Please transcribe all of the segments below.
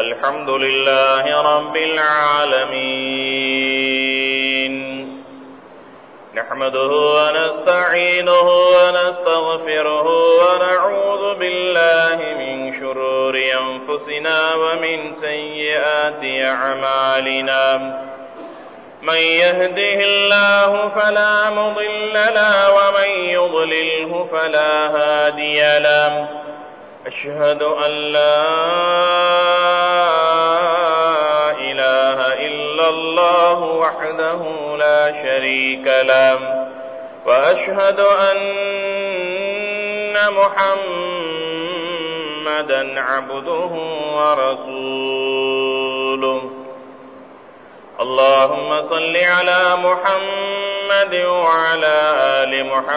الحمد لله رب العالمين نحمده ونستعينه ونستغفره ونعوذ بالله من شرور أنفسنا ومن سيئات أعمالنا من يهده الله فلا مضل له ومن يضلله فلا هادي له أشهد أن لا إله إلا الله وحده لا شريك له وأشهد أن محمدا عبده ورسوله اللهم صل على محمد وعلى آل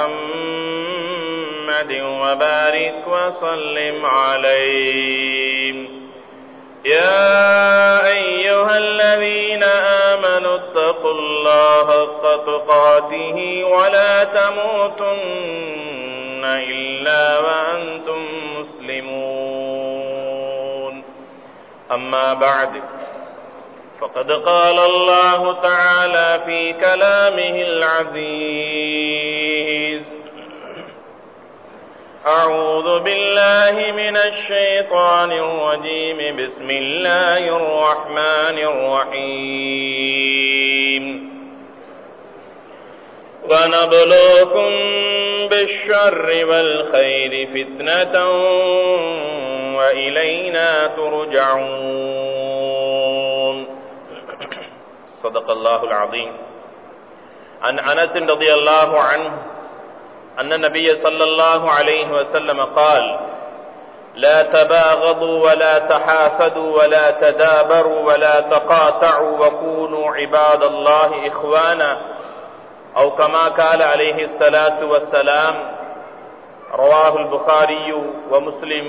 محمد وبارك وسلم عليه يا أيها الذين آمنوا اتقوا الله حق تقاته ولا تموتن إلا وأنتم مسلمون أما بعد فقد قال الله تعالى في كلامه العزيز أعوذ بالله من الشيطان الرجيم بسم الله الرحمن الرحيم ونبلوكم بالشر والخير فتنة وإلينا ترجعون صدق الله العظيم عن أنس رضي الله عنه أن النبي صلى الله عليه وسلم قال لا تباغضوا ولا تحاسدوا ولا تدابروا ولا تقاطعوا وكونوا عباد الله إخوانا أو كما قال عليه الصلاة والسلام رواه البخاري ومسلم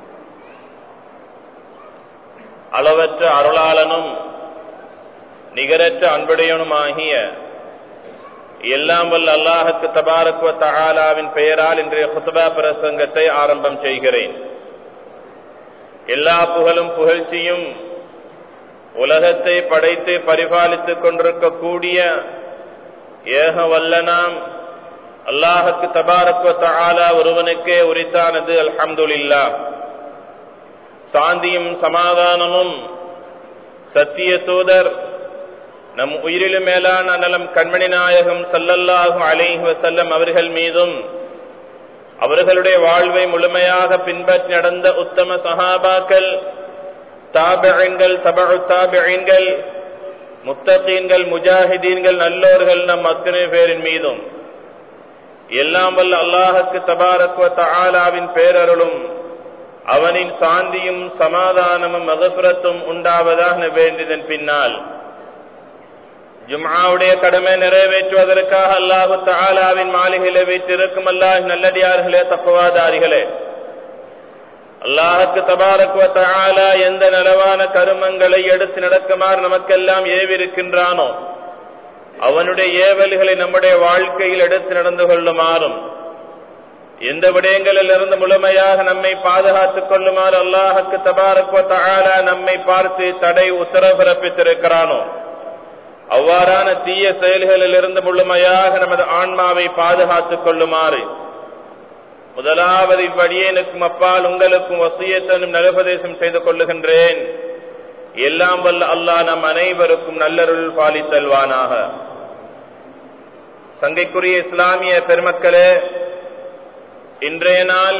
அளவற்ற அருளாளனும் நிகரற்ற அன்புடையனுமாகிய எல்லாம் வல்ல அல்லாஹுக்கு தபாரக்குவ தகாலாவின் பெயரால் இன்றைய குத்துபா பிரசங்கத்தை ஆரம்பம் செய்கிறேன் எல்லா புகழும் புகழ்ச்சியும் உலகத்தை படைத்து பரிபாலித்துக் கொண்டிருக்கக்கூடிய ஏக வல்லனாம் அல்லாஹுக்கு தபாரக்குவ தகாலா ஒருவனுக்கே உரித்தானது அல்ஹம்துலில்லா சாந்தியும் சமாதானமும் சத்திய தூதர் நம் உயிரிலும் மேலான நலம் கண்மணி நாயகம் சல்லல்லாஹு அலைஹி வசல்லம் அவர்கள் மீதும் அவர்களுடைய வாழ்வை முழுமையாக பின்பற்றி நடந்த உத்தம சஹாபாக்கள் தாபியங்கள் தபு தாபியங்கள் முத்தகீன்கள் முஜாஹிதீன்கள் நல்லோர்கள் நம் அத்தனை பேரின் மீதும் எல்லாம் வல்ல அல்லாஹுக்கு தபாரக்குவ தாலாவின் பேரருளும் அவனின் சாந்தியும் சமாதானமும் மகசுரத்தும் உண்டாவதாக வேண்டியதன் பின்னால் ஜும்ஆவுடைய கடமை நிறைவேற்றுவதற்காக அல்லாஹு தாலாவின் மாளிகையில வைத்திருக்கும் அல்லாஹ் நல்லடியார்களே தப்புவாதாரிகளே அல்லாஹுக்கு தபாரக்குவ தாலா எந்த நலவான கருமங்களை எடுத்து நடக்குமாறு நமக்கெல்லாம் ஏவிருக்கின்றானோ அவனுடைய ஏவல்களை நம்முடைய வாழ்க்கையில் எடுத்து நடந்து கொள்ளுமாறும் எந்த விடயங்களில் இருந்து முழுமையாக நம்மை பாதுகாத்துக் கொள்ளுமாறு அல்லாஹுக்கு தபாரக்குவ தாலா நம்மை பார்த்து தடை உத்தரவு பிறப்பித்திருக்கிறானோ அவ்வாறான தீய செயல்களில் இருந்து முழுமையாக நமது ஆன்மாவை பாதுகாத்துக் கொள்ளுமாறு முதலாவது இவ்வடியேனுக்கும் அப்பால் உங்களுக்கும் வசியத்தனும் நலுபதேசம் செய்து கொள்ளுகின்றேன் எல்லாம் வல்ல அல்லாஹ் நம் அனைவருக்கும் நல்லருள் பாலித்தல்வானாக சங்கைக்குரிய இஸ்லாமிய பெருமக்களே இன்றைய நாள்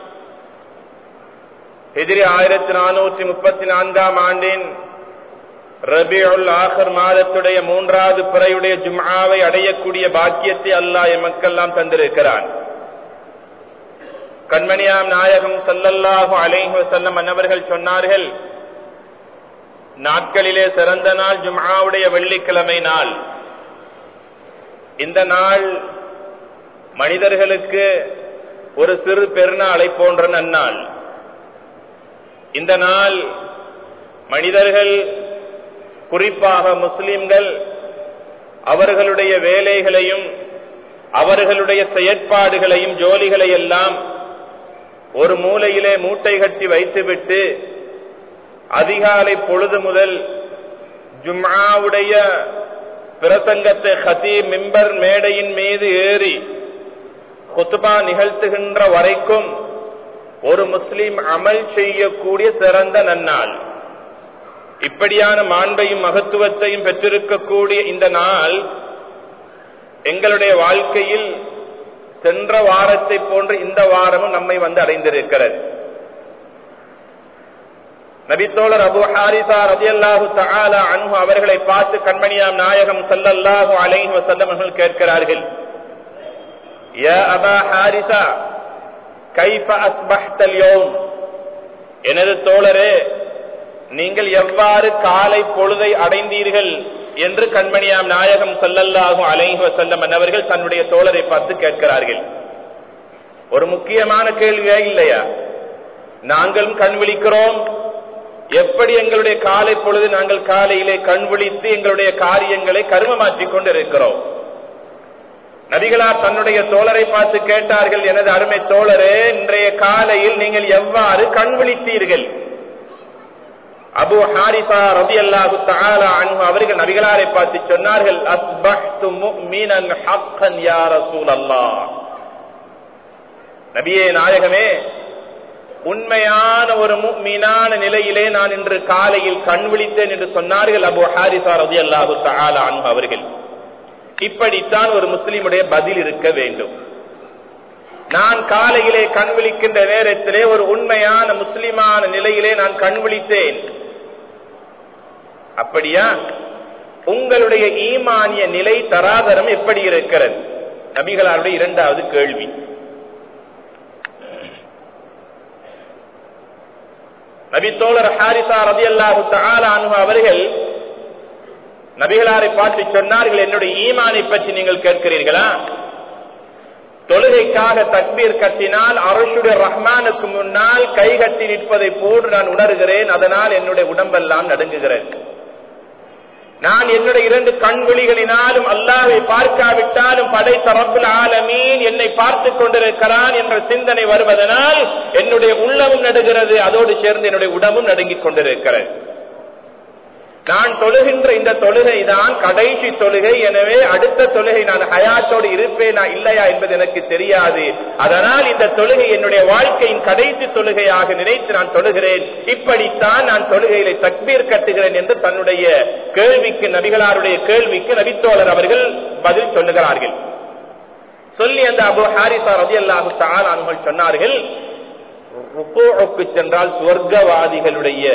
எதிரி ஆயிரத்தி நானூற்றி முப்பத்தி நான்காம் ஆண்டின் ரபியுல் ஆஹர் மாதத்துடைய மூன்றாவது பிறையுடைய ஜும்ஆவை அடையக்கூடிய பாக்கியத்தை அல்லாஹ் எமக்கெல்லாம் தந்திருக்கிறான் கண்மணியாம் நாயகம் சல்லல்லாஹு அலைஹி வஸல்லம் அன்னவர்கள் சொன்னார்கள் நாட்களிலே சிறந்த நாள் ஜும்ஆவுடைய வெள்ளிக்கிழமை நாள் இந்த நாள் மனிதர்களுக்கு ஒரு சிறு பெருநாளை போன்ற நன்னாள் இந்த நாள் மனிதர்கள் குறிப்பாக முஸ்லிம்கள் அவர்களுடைய வேலைகளையும் அவர்களுடைய செயற்பாடுகளையும் ஜோலிகளை எல்லாம் ஒரு மூலையிலே மூட்டை கட்டி வைத்துவிட்டு அதிகாலை பொழுது முதல் ஜும்ஆவுடைய பிரசங்கத்தை ஹதீப் மிம்பர் மேடையின் மீது ஏறி குத்துபா நிகழ்த்துகின்ற வரைக்கும் ஒரு முஸ்லிம் அமல் செய்யக்கூடிய சிறந்த நன்னாள் இப்படியான மாண்பையும் மகத்துவத்தையும் பெற்றிருக்கக்கூடிய இந்த நாள் எங்களுடைய வாழ்க்கையில் சென்ற வாரத்தை போன்று இந்த வாரமும் நம்மை வந்து அடைந்திருக்கிறது நபித்தோழர் அபு ஹாரிசா ரதியல்லாஹு தஆலா அன்ஹு அவர்களை பார்த்து கண்மணியாம் நாயகம் ஸல்லல்லாஹு அலைஹி வஸல்லம் அவர்கள் கேட்கிறார்கள் யா அபா ஹாரிசா கைஃப அஸ்பஹ்தல் யௌம் எனது தோழரே நீங்கள் எவ்வாறு காலை பொழுதை அடைந்தீர்கள் என்று கண்மணியாம் நாயகம் ஸல்லல்லாஹு அலைஹி வஸல்லம் அவர்கள் தன்னுடைய தோழரை பார்த்து கேட்கிறார்கள் ஒரு முக்கியமான கேள்வியா இல்லையா நாங்களும் கண் விழிக்கிறோம் எப்படி எங்களுடைய காலை பொழுது நாங்கள் காலையிலே கண் விழித்து எங்களுடைய காரியங்களை கருமமாற்றிக் கொண்டிருக்கிறோம் நபிகளார் தன்னுடைய தோழரை பார்த்து கேட்டார்கள் எனது அருமை தோழரே இன்றைய காலையில் நீங்கள் எவ்வாறு கண் விழித்தீர்கள் அபு ஹாரிசா ரதி அல்லாஹு தஆலா அன்ஹு அவர்கள் நபிகளாரை பார்த்து சொன்னார்கள் அஸ்பஹ்து முஃமினன் ஹக்கன் யா ரசூலல்லாஹ் நபியே நாயகமே உண்மையான ஒரு மீனான நிலையிலே நான் இன்று காலையில் கண் விழித்தேன் என்று சொன்னார்கள் அபு ஹாரிசா ரதி அல்லாஹு தஆலா அன்ஹு அவர்கள் இப்படித்தான் ஒரு முஸ்லிமுடைய பதில் இருக்க வேண்டும் நான் காலையிலே கண் விழிக்கின்ற நேரத்திலே ஒரு உண்மையான முஸ்லிமான நிலையிலே நான் கண் விழித்தேன் அப்படியா உங்களுடைய ஈமானிய நிலை தராதரம் எப்படி இருக்கிறது நபிகளாருடைய இரண்டாவது கேள்வி நபித்தோழர் ஹாரிசா ரதி அல்லாஹு அன்ஹு அவர்கள் நபிகளாரை பார்த்து சொன்னார்கள் என்னுடைய ஈமானை பற்றி நீங்கள் கேட்கிறீர்களா தொழுகைக்காக தக்பீர் கட்டினால் அரசுடைய ரஹ்மானுக்கு முன்னால் கை கட்டி நிற்பதை போன்று நான் உணர்கிறேன் அதனால் என்னுடைய உடம்பெல்லாம் நடுங்குகிறேன் நான் என்னுடைய இரண்டு கண்விழிகளினாலும் அல்லாவை பார்க்காவிட்டாலும் படைத்த ரப்புல் ஆலமீன் என்னை பார்த்து கொண்டிருக்கிறான் என்ற சிந்தனை வருவதனால் என்னுடைய உள்ளமும் நடுகிறது அதோடு சேர்ந்து என்னுடைய உடம்பும் நடுங்கிக் கொண்டிருக்கிறது நான் தொழுகின்ற இந்த தொழுகை தான் கடைசி தொழுகை எனவே அடுத்த தொழுகை நான் ஹயாத்தோடு இருப்பேனா இல்லையா என்பது எனக்கு தெரியாது அதனால் இந்த தொழுகை என்னுடைய வாழ்க்கையின் கடைசி தொழுகையாக நினைத்து நான் தொழுகிறேன் இப்படித்தான் நான் தொழுகையில தக்பீர் கட்டுகிறேன் என்று தன்னுடைய கேள்விக்கு நபிகளாருடைய கேள்விக்கு நபித்தோழர் அவர்கள் பதில் சொல்லுகிறார்கள் சொல்லி அந்த அபு ஹாரிசா ரதி அல்லாஹு அவர்கள் சொன்னார்கள் ருக்கோக்கு சென்றால் சுவர்க்கவாதிகளுடைய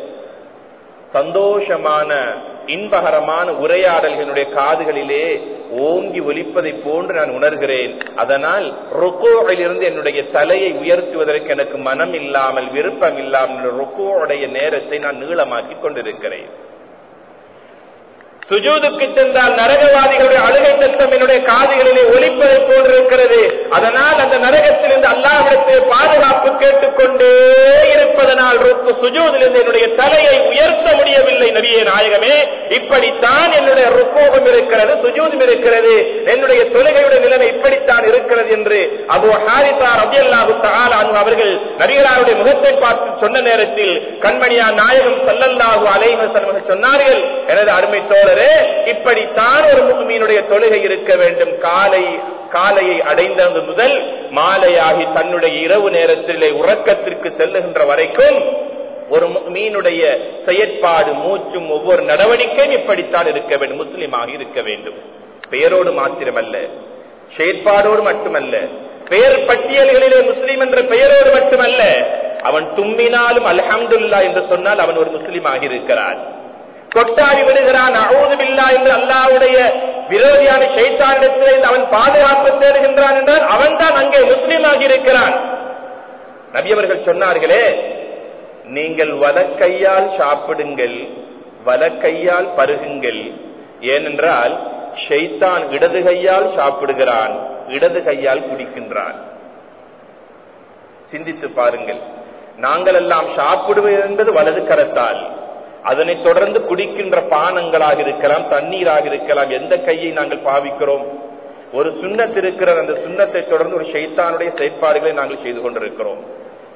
சந்தோஷமான இன்பகரமான உரையாடல்களுடைய காதுகளிலே ஓங்கி ஒலிப்பதை போன்று நான் உணர்கிறேன் அதனால் ருக்கோவிலிருந்து என்னுடைய தலையை உயர்த்துவதற்கு எனக்கு மனம் இல்லாமல் விருப்பம் இல்லாமல் ருக்கோடைய நேரத்தை நான் நீளமாக்கி கொண்டிருக்கிறேன் சுஜூதுக்கு சென்றால் நரகவாதிகளுடைய அழுகை சத்தம் என்னுடைய காதுகளிலே ஒலிப்பதை போன்றிருக்கிறது அதனால் அந்த நரகத்திலிருந்து அல்லாஹிடத்தை பாதுகாப்பு கேட்டுக்கொண்டே இருப்பதனால் சுஜூதிலிருந்து என்னுடைய தலையை உயர்த்த முடியவில்லை நபியே நாயகமே இப்படித்தான் என்னுடைய ருக்கோகம் இருக்கிறது சுஜூதும் இருக்கிறது என்னுடைய தொழுகையுடைய நிலைமை இப்படித்தான் இருக்கிறது என்று அபு ஹாரிசா ரபி அல்லாஹு அவர்கள் நபிகளாருடைய முகத்தை பார்த்து சொன்ன நேரத்தில் கண்மணியா நாயகம் சல்லல்லாஹு அலைஹசன் சொன்னார்கள் எனது அருமை தோழரே இப்படித்தான் ஒரு முகமீனுடைய தொழுகை இருக்க வேண்டும் காலை காலையை அடைந்தது முதல் மாலையாகி தன்னுடைய இரவு நேரத்திலே உறக்கத்திற்கு செல்லுகின்ற வரைக்கும் ஒரு மீனுடைய செயற்பாடு மூச்சும் ஒவ்வொரு நடவடிக்கையும் இப்படித்தான் இருக்க வேண்டும் முஸ்லிமாக இருக்க வேண்டும் பெயரோடு மாத்திரமல்ல செயற்பாடோடு மட்டுமல்ல பெயர் பட்டியல்களிலே முஸ்லீம் என்ற பெயரோடு மட்டுமல்ல அவன் தும்மினாலும் அல்ஹம்துல்லா என்று சொன்னால் அவன் ஒரு முஸ்லீமாக இருக்கிறான் கொட்டாடி விடுகிறான் அழுதுமில்லா என்று அல்லாவுடைய விரோதியான சைத்தானிடத்தில் அவன் பாதுகாப்பு தேடுகின்றான் என்றால் அவன் தான் அங்கே முஸ்லீமாக இருக்கிறான் நபியவர்கள் சொன்னார்களே நீங்கள் வலக்கையால் சாப்பிடுங்கள் வலக்கையால் பருகுங்கள் ஏனென்றால் ஷைத்தான் இடது கையால் சாப்பிடுகிறான் இடது கையால் குடிக்கின்றான் சிந்தித்து பாருங்கள் நாங்கள் எல்லாம் சாப்பிடுவது என்பது வலது கரத்தால் அதனை தொடர்ந்து குடிக்கின்ற பானங்களாக இருக்கலாம் தண்ணீராக இருக்கலாம் எந்த கையை நாங்கள் பாவிக்கிறோம் ஒரு சுண்ணத் இருக்கிற அந்த சுண்ணத்தை தொடர்ந்து ஒரு ஷைத்தானுடைய செயற்பாடுகளை நாங்கள் செய்து கொண்டிருக்கிறோம்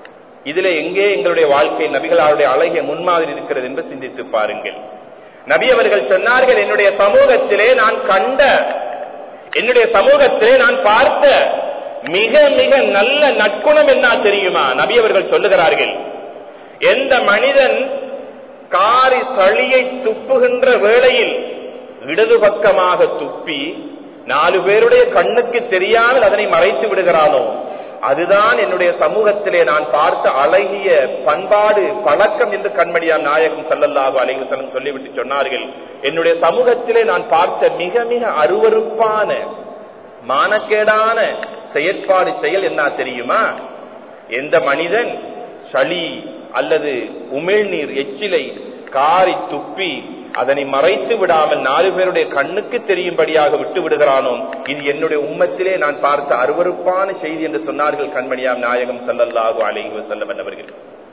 இதுல எங்கே எங்களுடைய வாழ்க்கை நபிகளாருடைய அழகிய முன்மாதிரி இருக்கிறது என்று சிந்தித்து பாருங்கள் நபி அவர்கள் சொன்னார்கள் என்னுடைய சமூகத்திலே நான் கண்ட என்னுடைய சமூகத்திலே நான் பார்த்த மிக மிக நல்ல நற்குணம் என்ன தெரியுமா நபி அவர்கள் சொல்லுகிறார்கள் எந்த மனிதன் காரி சளியை துப்புகின்ற வேளையில் இடது பக்கமாக துப்பி நாலு பேருடைய கண்ணுக்கு தெரியாமல் அதனை மறைத்து விடுகிறானோ அதுதான் என்னுடைய சமூகத்திலே நான் பார்த்த அழகிய பண்பாடு பழக்கம் என்று கண்மணியார் நாயகம் சல்லல்லாஹு அலைவசலம் சொல்லிவிட்டு சொன்னார்கள் என்னுடைய சமூகத்திலே நான் பார்த்த மிக மிக அருவறுப்பான மானக்கேடான செயற்பாடு செயல் என்ன தெரியுமா எந்த மனிதன் சளி அல்லது உமிழ்நீர் எச்சிலை காரி துப்பி அதனை மறைத்து விடாமல் நாலு பேருடைய கண்ணுக்கு தெரியும்படியாக விட்டு விடுகிறானோ இது என்னுடைய உம்மத்திலே நான் பார்த்த அருவறுப்பான செய்தி என்று சொன்னார்கள் கண்மணியாம் நாயகம் சல்லல்லாஹு அலைஹி செல்லம் என்னவர்கள்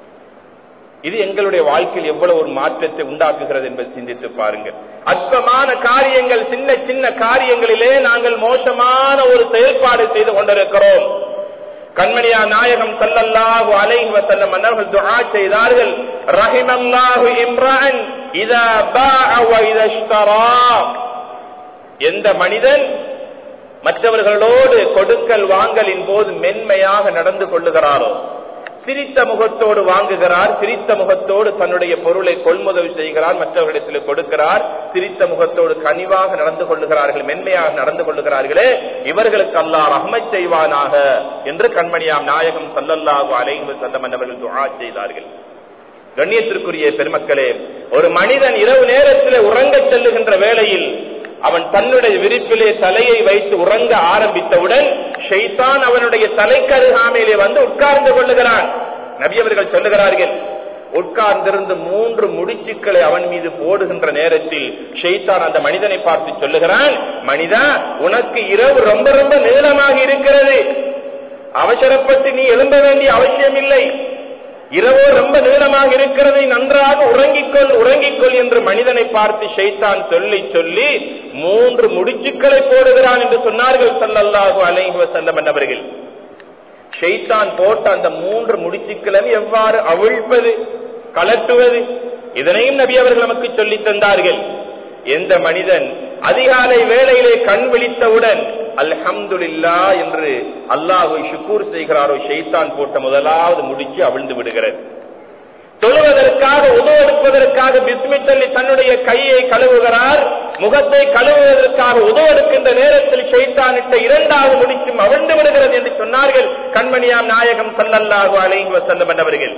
இது எங்களுடைய வாழ்க்கையில் எவ்வளவு ஒரு மாற்றத்தை உண்டாக்குகிறது என்பதை சிந்தித்து பாருங்கள் அற்பமான காரியங்கள் சின்ன சின்ன காரியங்களிலே நாங்கள் மோசமான ஒரு செயல்பாடு செய்து கொண்டிருக்கிறோம் கண்மணியா நாயகம் சல்லல்லாஹு அலைஹி வஸல்லம் அவர்கள் துஆ செய்தார்கள் ரஹிமல்லாஹு இம்ரான் இதா பாஅ வ இதா இஷ்தரா எந்த மனிதன் மற்றவர்களோடு கொடுக்கல் வாங்கலின் போது மென்மையாக நடந்து கொள்ளுகிறாரோ சிரித்த முகத்தோடு வாங்குகிறார் சிரித்த முகத்தோடு தன்னுடைய பொருளை கொள்முதல் செய்கிறார் மற்றவர்களிடத்தில் கொடுக்கிறார் சிரித்த முகத்தோடு கனிவாக நடந்து கொள்ளுகிறார்கள் மென்மையாக நடந்து கொள்ளுகிறார்களே இவர்களுக்கு அல்லாஹ் ரஹ்மத் செய்வானாக என்று கண்மணியாம் நாயகம் சல்லல்லாஹு அலைஹி செல்லம் அவர்கள் துஆ செய்தார்கள் கண்ணியத்திற்குரிய பெருமக்களே ஒரு மனிதன் இரவு நேரத்தில் உறங்கச் செல்லுகின்ற வேளையில் அவன் தன்னுடைய விரிப்பிலே தலையை வைத்து உறங்க ஆரம்பித்தவுடன் ஷைத்தான் அவனுடைய தலைக்கருகாமையிலே வந்து உட்கார்ந்து கொள்ளுகிறான் நபி அவர்கள் சொல்லுகிறார்கள் உட்கார்ந்திருந்து மூன்று முடிச்சுக்களை அவன் மீது போடுகின்ற நேரத்தில் ஷெய்தான் அந்த மனிதனை பார்த்து சொல்லுகிறான் மனிதா உனக்கு இரவு ரொம்ப ரொம்ப நீளமாக இருக்கிறது அவசரப்பட்டு நீ எழும்ப வேண்டிய அவசியம் இல்லை இரவோ ரொம்ப நீளமாக இருக்கிறது நன்றாக உறங்கிக்கொள் உறங்கிக்கொள் என்று மனிதனை பார்த்து ஷைத்தான் சொல்லி சொல்லி மூன்று முடிச்சுக்களை போடுகிறான் என்று சொன்னார்கள் சல்லல்லாஹு அலைஹி வஸல்லம் என்பவர்கள் ஷைத்தான் போட்ட அந்த மூன்று முடிச்சுக்களை எவ்வாறு அவிழ்ப்பது கலட்டுவது இதனையும் நபி அவர்கள் நமக்கு சொல்லி தந்தார்கள் எந்த மனிதன் அதிகாலை வேளையிலே கண் விழித்தவுடன் அல்ஹம்துலில்லா என்று அல்லாஹை ஷுக்கூர் செய்கிறாரோ ஷைத்தான் போட்ட முதலாவது முடிச்சு அவிழ்ந்து விடுகிறது தொழுவதற்காக உதவெடுப்பதற்காக பிஸ்மி சொல்லி தன்னுடைய கையை கழுவுகிறார் முகத்தை கழுவுவதற்காக உதவெடுக்கின்ற நேரத்தில் ஷைத்தானிட்ட இரண்டாவது முடிச்சும் அவிழ்ந்து விடுகிறது என்று சொன்னார்கள் கண்மணியாம் நாயகம் சல்லல்லாஹு அலைஹி வஸல்லம் என்றவர்கள்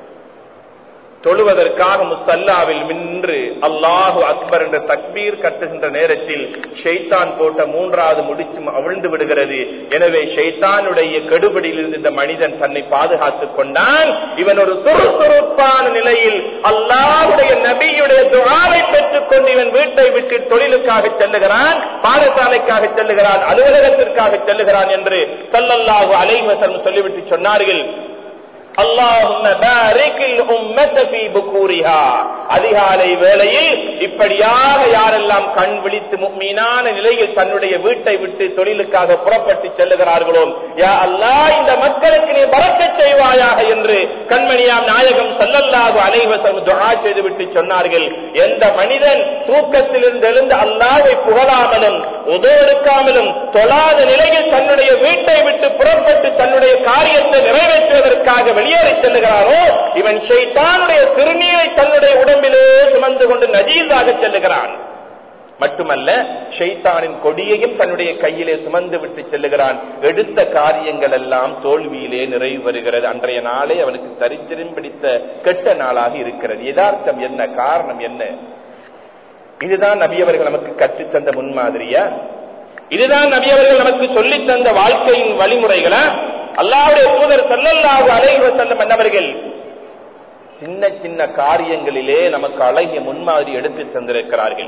தொழுவதற்காக முசல்லாவில் நின்று அல்லாஹு அக்பர் என்ற தக்பீர் கட்டுகின்ற நேரத்தில் ஷைத்தான் போட்ட மூன்றாவது முடிச்சும் அவிழ்ந்து விடுகிறது எனவே ஷைத்தானுடைய கெடுபடியிலிருந்து இந்த மனிதன் தன்னை பாதுகாத்துக் கொண்டான் இவன் ஒரு சுறுசுறுப்பான நிலையில் அல்லாஹுடைய நபியுடைய துவாவை பெற்றுக் கொண்டு இவன் வீட்டை விட்டு தொழிலுக்காக செல்லுகிறான் பாடசாலைக்காக செல்லுகிறான் அலுவலகத்திற்காக செல்லுகிறான் என்று சல்லல்லாஹு அலைவசம் சொல்லிவிட்டு சொன்னார்கள் அதிகாலை வேளையில் இப்படியாக யாரெல்லாம் கண் விழித்து மீனான நிலையில் தன்னுடைய வீட்டை விட்டு தொழிலுக்காக புறப்பட்டு செல்லுகிறார்களோ யா அல்லா இந்த மக்களுக்கு நீ பறக்க செய்வாயாக என்று கண்மணியாம் நாயகம் சல்லல்லாஹு அலைவசம் துகா செய்துவிட்டு சொன்னார்கள் எந்த மனிதன் தூக்கத்திலிருந்து எழுந்து அல்லாவை புகழாமலும் உதவெடுக்காமலும் தொழாத நிலையில் தன்னுடைய வீட்டை விட்டு புறப்பட்டு தன்னுடைய காரியத்தை நிறைவேற்றுவதற்காக வெளியேறி செல்லுகிறாரோ இவன் ஷைத்தானுடைய சிறுநீரை தன்னுடைய உடம்பிலே சுமந்து கொண்டு நஜீஸாக செல்லுகிறான் மட்டுமல்ல ஷைத்தானின் கொடியையும் தன்னுடைய கையிலே சுமந்து விட்டு செல்லுகிறான் எடுத்த காரியங்கள் எல்லாம் தோல்வியிலே நிறைவு வருகிறது அன்றைய நாளே அவனுக்கு தரித்திரம் பிடித்த கெட்ட நாளாக இருக்கிறது யதார்த்தம் என்ன காரணம் என்ன இதுதான் நபியவர்கள் நமக்கு கற்றுத்தந்த முன்மாதிரியா இதுதான் நபியவர்கள் நமக்கு சொல்லித் தந்த வாழ்க்கையின் வழிமுறைகளா அல்லாவுடைய தூதர் செல்லல்லாக அலைவ செல்லும் என்னவர்கள் சின்ன சின்ன காரியங்களிலே நமக்கு அழகிய முன்மாதிரி எடுத்து தந்திருக்கிறார்கள்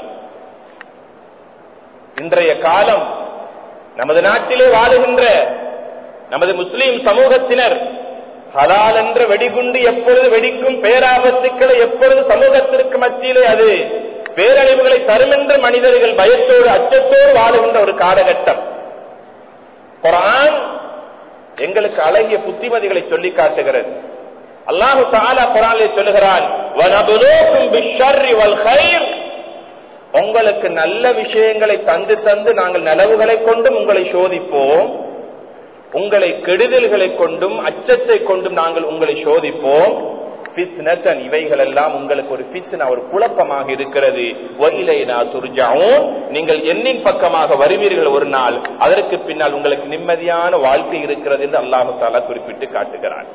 இன்றைய காலம் நமது நாட்டிலே வாழுகின்ற நமது முஸ்லிம் சமூகத்தினர் ஹலால் என்ற வெடிகுண்டு எப்பொழுது வெடிக்கும் பேராபத்துக்களை எப்பொழுது சமூகத்திற்கு மத்தியிலே அது பேரழிவுகளை தரும் என்று மனிதர்கள் பயத்தோடு அச்சத்தோடு வாழுகின்ற ஒரு காலகட்டம் குரான் எங்களுக்கு அழகிய புத்திமதிகளை சொல்லி காட்டுகிறது அல்லாஹு தாலா குரானிலே சொல்லுகிறான் "வனபுலூக்கும் பிஷ்ஷர்ரி வல் கைர்." உங்களுக்கு நல்ல விஷயங்களை தந்து தந்து நாங்கள் நலவுகளை கொண்டும் உங்களை சோதிப்போம் உங்களை கெடுதல்களை கொண்டும் அச்சத்தை கொண்டும் நாங்கள் உங்களை சோதிப்போம் ஃபித்னத்தன் இவைகள் எல்லாம் உங்களுக்கு ஒரு ஃபித்னா ஒரு குழப்பமாக இருக்கிறது வயிலைனா துர்ஜாவும் நீங்கள் எண்ணின் பக்கமாக வருவீர்கள் ஒரு நாள் அதற்கு பின்னால் உங்களுக்கு நிம்மதியான வாழ்க்கை இருக்கிறது என்று அல்லாஹு தாலா குறிப்பிட்டு காட்டுகிறான்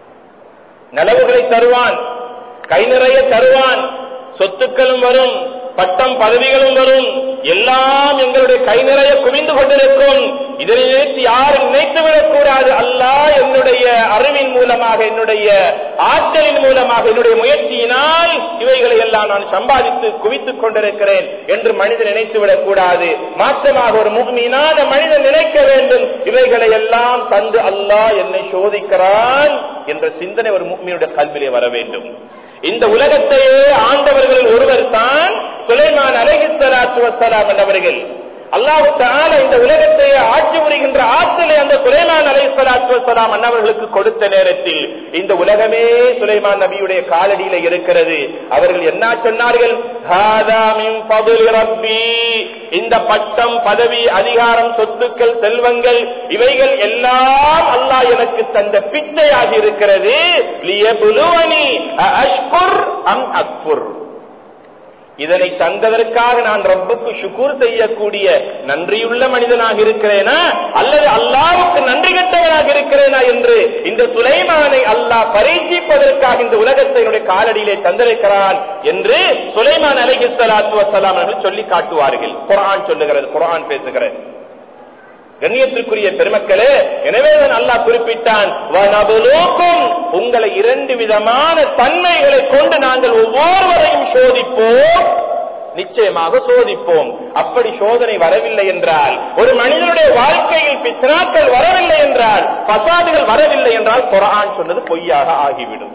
நலவுகளை தருவான் கை நிறைய தருவான் சொத்துக்களும் வரும் பட்டம் பதவிகளும் வரும் எல்லாம் எங்களுடைய கை நிறைய குவிந்து கொண்டிருக்கும் இதனை நினைத்து யாரும் நினைத்து விடக்கூடாது அல்லாஹ் என்னுடைய அறிவின் மூலமாக என்னுடைய ஆற்றலின் மூலமாக என்னுடைய முயற்சியினால் இவைகளை எல்லாம் நான் சம்பாதித்து குவித்துக் கொண்டிருக்கிறேன் என்று மனிதன் நினைத்து விடக்கூடாது மாற்றமாக ஒரு முகமீனான மனிதன் நினைக்க வேண்டும் இவைகளை எல்லாம் தந்து அல்லாஹ் என்னை சோதிக்கிறான் என்ற சிந்தனை ஒரு முக்மியுடைய கல்விலே வர வேண்டும் இந்த உலகத்தையே ஆண்டவர்கள் ஒருவர் தான் சுலைமான் அலஹிசலாத்து வசலாம் என்றவர்கள் அல்லாஹு தால இந்த உலகத்தையே ஆட்சி புரிகின்ற ஆற்றலை அந்த சுலைமான் அலைஹிஸ்ஸலாத்து வஸ்ஸலாம் அன்னவர்களுக்கு கொடுத்த நேரத்தில் இந்த உலகமே சுலைமான் நபியுடைய காலடியில இருக்கிறது அவர்கள் என்ன சொன்னார்கள் "ஹாதா மின் ஃபضل ரப்பி." இந்த பட்டம் பதவி அதிகாரம் சொத்துக்கள் செல்வங்கள் இவைகள் எல்லாம் அல்லாஹ் எனக்கு தந்த பிச்சையாக இருக்கிறது லியபுலுவனி அஷ்குர் அம் அக்புர் இதனை தந்ததற்காக நான் ரப்புக்கு சுக்கூர் செய்யக்கூடிய நன்றியுள்ள மனிதனாக இருக்கிறேனா அல்லது அல்லாவுக்கு நன்றி கட்டவனாக இருக்கிறேனா என்று இந்த சுலைமானை அல்லாஹ் பரீட்சிப்பதற்காக இந்த உலகத்தை என்னுடைய காலடியிலே தந்திருக்கிறான் என்று சுலைமான் அலஹி சலாத்து வசலாம் அவர்கள் சொல்லி காட்டுவார்கள் குரான் சொல்லுகிறது குரான் பேசுகிறது கண்ணியத்திற்குரிய பெருமக்களே எனவேதான் அல்லாஹ் குறிப்பிட்டான் "வனபுலூக்கும்" உங்களை இரண்டு விதமான தன்மைகளை கொண்டு நாங்கள் ஒவ்வொருவரையும் சோதிப்போம் நிச்சயமாக சோதிப்போம் அப்படி சோதனை வரவில்லை என்றால் ஒரு மனிதனுடைய வாழ்க்கையில் பித்னாக்கள் வரவில்லை என்றால் பசாதுகள் வரவில்லை என்றால் குரான் சொன்னது பொய்யாக ஆகிவிடும்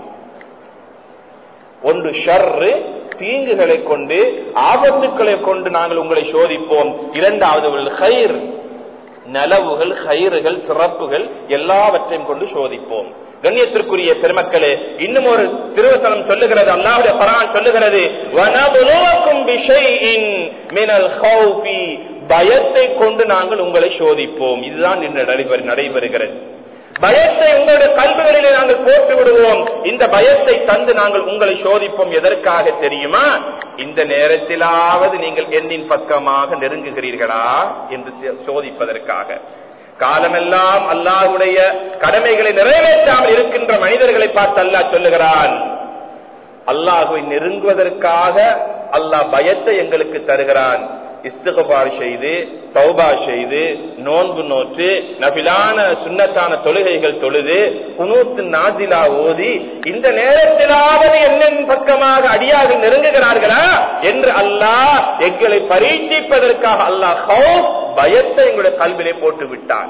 ஒன்று ஷர்ரு தீங்குகளை கொண்டு ஆபத்துக்களை கொண்டு நாங்கள் உங்களை சோதிப்போம் இரண்டாவது ஹைர் நலவுகள் கயிறுகள் சிறப்புகள் எல்லாவற்றையும் கொண்டு சோதிப்போம் கண்ணியத்திற்குரிய பெருமக்களே இன்னும் ஒரு திருவசனம் சொல்லுகிறது அல்லாவுடைய பரான் சொல்லுகிறது "வனபுலுவக்கும் பிஷைஇன் மினல் ஹௌஃபி." பயத்தை கொண்டு நாங்கள் உங்களை சோதிப்போம் இதுதான் இன்று நடைபெறு- நடைபெறுகிறது பயத்தை உங்களுடைய கல்விகளிலே நாங்கள் போட்டு விடுவோம் இந்த பயத்தை தந்து நாங்கள் உங்களை சோதிப்போம் எதற்காக தெரியுமா இந்த நேரத்திலாவது நீங்கள் எண்ணின் பக்கமாக நெருங்குகிறீர்களா என்று சோ- சோதிப்பதற்காக காலமெல்லாம் அல்லாஹ்வுடைய கடமைகளை நிறைவேற்றாமல் இருக்கின்ற மனிதர்களை பார்த்து அல்லாஹ் சொல்லுகிறான் அல்லாஹுவை நெருங்குவதற்காக அல்லாஹ் பயத்தை எங்களுக்கு தருகிறான் இஸ்திகபார் செய்து தௌபா செய்து நோன்பு நோற்று நபிலான சுன்னத்தான தொழுகைகள் தொழுது குனூத்து நாதிலா ஓதி இந்த நேரத்திலாவது என்னின் பக்கமாக அடியாக நெருங்குகிறார்களா என்று அல்லாஹ் எங்களை பரீட்சிப்பதற்காக அல்லாஹ் ஹவுப் பயத்தை எங்களுடைய கல்விலே போட்டு விட்டான்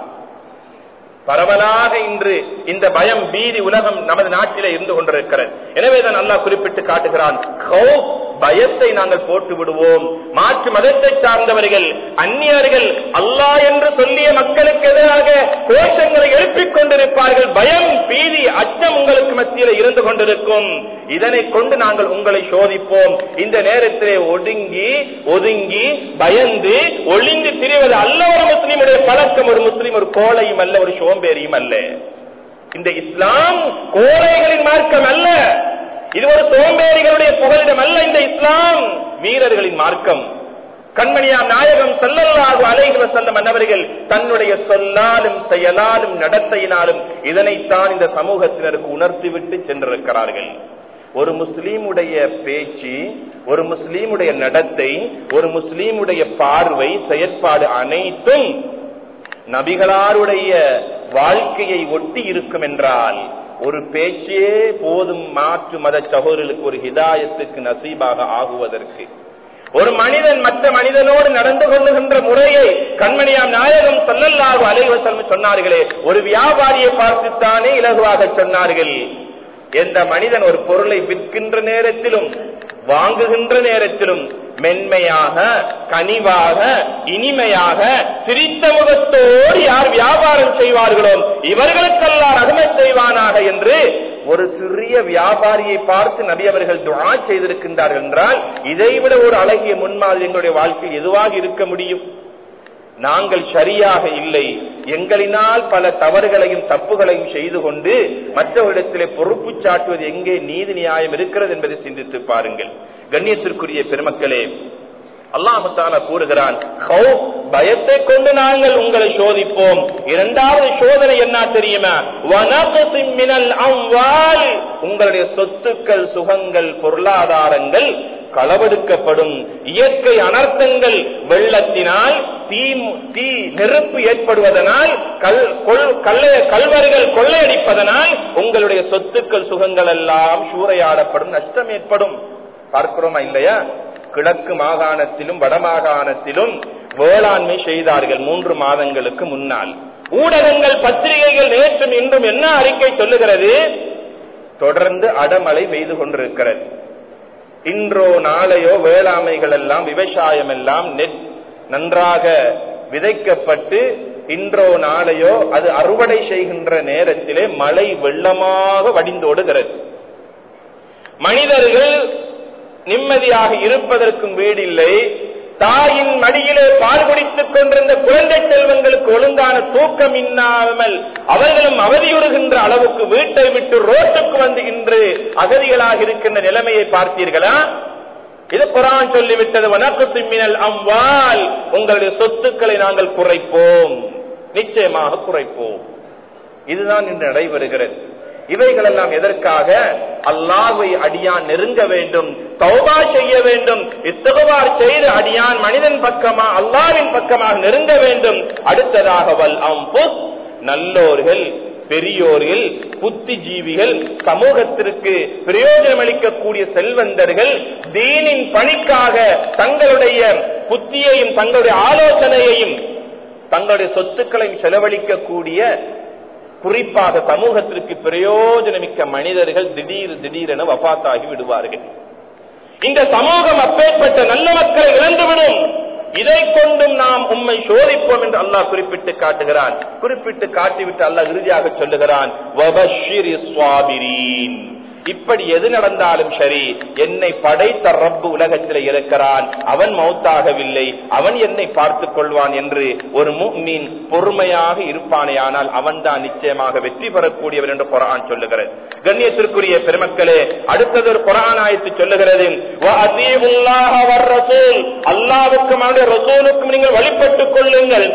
பரவலாக இன்று இந்த பயம் பீதி உலகம் நமது நாட்டிலே இருந்து கொண்டிருக்கிறது எனவேதான் அல்லாஹ் குறிப்பிட்டு காட்டுகிறான் "ஹௌப்", பயத்தை நாங்கள் போட்டு விடுவோம் மாற்று மதத்தை சார்ந்தவர்கள் அந்நியர்கள் அல்லாஹ் என்று சொல்லிய மக்களுக்கு எதிராக கோஷங்களை எழுப்பிக் கொண்டிருப்பார்கள் பயம் பீதி அச்சம் உங்களுக்கு மத்தியில் இருந்து கொண்டிருக்கும் இதனை கொண்டு நாங்கள் உங்களை சோதிப்போம் இந்த நேரத்திலே ஒடுங்கி ஒதுங்கி பயந்து ஒளிந்து திரிவது அல்ல ஒரு முஸ்லீமுடைய பழக்கம் ஒரு முஸ்லீம் ஒரு கோழையும் அல்ல ஒரு சோம்பேறியும் அல்ல இந்த இஸ்லாம் கோழைகளின் மார்க்கம் அல்ல இது ஒரு சோம்பேறிகளுடைய புகலிடம் அல்ல இந்த இஸ்லாம் வீரர்களின் மார்க்கம் கண்மணியாம் நாயகம் செல்லல்லாது அலைஹி வஸல்லம் அன்னவர்கள் தன்னுடைய சொல்லாலும் செயலாலும் நடத்தையினாலும் இதனைத்தான் இந்த சமூகத்தினருக்கு உணர்த்திவிட்டு சென்றிருக்கிறார்கள் ஒரு முஸ்லீமுடைய பேச்சு ஒரு முஸ்லீமுடைய நடத்தை ஒரு முஸ்லீமுடைய பார்வை செயற்பாடு அனைத்தும் நபிகளாருடைய வாழ்க்கையை ஒட்டி இருக்கும் என்றால் ஒரு பேச்சே போதும் மாற்று மத சகோதரர்களுக்கு ஒரு ஹிதாயத்துக்கு நசீபாக ஆகுவதற்கு ஒரு மனிதன் மற்ற மனிதனோடு நடந்து கொள்ளுகின்ற முறையை கண்மணியாம் நாயகம் சொல்லல்லாது அலைவசம் சொன்னார்களே ஒரு வியாபாரியை பார்த்துத்தானே இலகுவாக சொன்னார்கள் எந்த மனிதன் ஒரு பொருளை விற்கின்ற நேரத்திலும் வாங்குகின்ற நேரத்திலும் மென்மையாக கனிவாக இனிமையாக சிரித்த முகத்தோடு யார் வியாபாரம் செய்வார்களோ இவர்களுக்கெல்லாம் ரகுமத் செய்வானாக என்று ஒரு சிறிய வியாபாரியை பார்த்து நபி அவர்கள் துவா செய்திருக்கின்றார்கள் என்றால் இதைவிட ஒரு அழகிய முன்மாதிரி எங்களுடைய வாழ்க்கையில் எதுவாக இருக்க முடியும் நாங்கள் சரியாக இல்லை எங்களினால் பல தவறுகளையும் தப்புகளையும் செய்து கொண்டு மற்றவரிடத்திலே பொறுப்பு சாட்டுவது எங்கே நீதி நியாயம் இருக்கிறது என்பதை சிந்தித்து பாருங்கள் கண்ணியத்திற்குரிய பெருமக்களே அல்லாஹால கூறுகிறான் பயத்தை கொண்டு நாங்கள் உங்களை சோதிப்போம் இரண்டாவது சோதனை என்ன தெரியுமா உங்களுடைய சொத்துக்கள் சுகங்கள் பொருளாதாரங்கள் களவெடுக்கப்படும் இயற்கை அனர்த்தங்கள் வெள்ளத்தினால் தீ தீ நெருப்பு ஏற்படுவதனால் கல் கல்வர்கள் கொள்ளையடிப்பதனால் உங்களுடைய சொத்துக்கள் சுகங்கள் எல்லாம் சூறையாடப்படும் நஷ்டம் ஏற்படும் பார்க்கிறோமா இல்லையா கிழக்கு மாகாணத்திலும் வடமாகாணத்திலும் வேளாண்மை செய்தார்கள் மூன்று மாதங்களுக்கு முன்னால் ஊடகங்கள் பத்திரிகைகள் நேற்றும் இன்றும் என்ன அறிக்கை சொல்லுகிறது தொடர்ந்து அடமழை பெய்து கொண்டிருக்கிறது இன்றோ நாளையோ வேளாண்மைகள் எல்லாம் விவசாயம் எல்லாம் நெட் நன்றாக விதைக்கப்பட்டு இன்றோ நாளையோ அது அறுவடை செய்கின்ற நேரத்திலே மழை வெள்ளமாக வடிந்தோடுகிறது மனிதர்கள் நிம்மதியாக இருப்பதற்கும் வீடில்லை தாயின் மடியிலே பால் குடித்துக் கொண்டிருந்த குழந்தை செல்வங்களுக்கு ஒழுங்கான தூக்கம் இன்னாமல் அவர்களும் அவதியுறுகின்ற அளவுக்கு வீட்டை விட்டு ரோட்டுக்கு வந்து இன்று அகதிகளாக இருக்கின்ற நிலைமையை பார்த்தீர்களா இது குரான் சொல்லிவிட்டது வனக்கு திம்மினல் அம்வால் உங்களுடைய சொத்துக்களை நாங்கள் குறைப்போம் நிச்சயமாக குறைப்போம் இதுதான் இன்று நடைபெறுகிறது இவைகள் எல்லாம் எதற்காக அல்லாஹை அடியான் நெருங்க வேண்டும் தௌபா செய்ய வேண்டும் இத்தகுவார் செய்து அடியான் மனிதன் பக்கமா அல்லாவின் பக்கமாக நெருங்க வேண்டும் அடுத்ததாக வல் அம்புஸ் நல்லோர்கள் பெரியோர்கள் புத்திஜீவிகள் சமூகத்திற்கு பிரயோஜனம் அளிக்கக்கூடிய செல்வந்தர்கள் தீனின் பணிக்காக தங்களுடைய புத்தியையும் தங்களுடைய ஆலோசனையையும் தங்களுடைய சொத்துக்களையும் செலவழிக்கக்கூடிய குறிப்பாக சமூகத்திற்கு பிரயோஜனமிக்க மனிதர்கள் திடீர் திடீரென வபாத்தாகி விடுவார்கள் இந்த சமூகம் அப்பேற்பட்ட நல்ல மக்களை இழந்துவிடும் இதை கொண்டும் நாம் உண்மை சோதிப்போம் என்று அல்லாஹ் குறிப்பிட்டு காட்டுகிறான் குறிப்பிட்டு காட்டிவிட்டு அல்லாஹ் இறுதியாக சொல்லுகிறான் இப்படி எது நடந்தாலும் சரி என்னை படைத்த ரப்பு உலகத்தில் இருக்கிறான் அவன் மௌத்தாகவில்லை அவன் என்னை பார்த்துக் கொள்வான் என்று ஒரு மீன் பொறுமையாக இருப்பானேயானால் அவன் தான் நிச்சயமாக வெற்றி பெறக்கூடியவன் என்று குரான் சொல்லுகிறது கண்ணியத்திற்குரிய பெருமக்களே அடுத்தது ஒரு குரான் ஆயத்து சொல்லுகிறது அல்லாவுக்கும் ரசூலுக்கும் நீங்கள் வழிபட்டுக் கொள்ளுங்கள்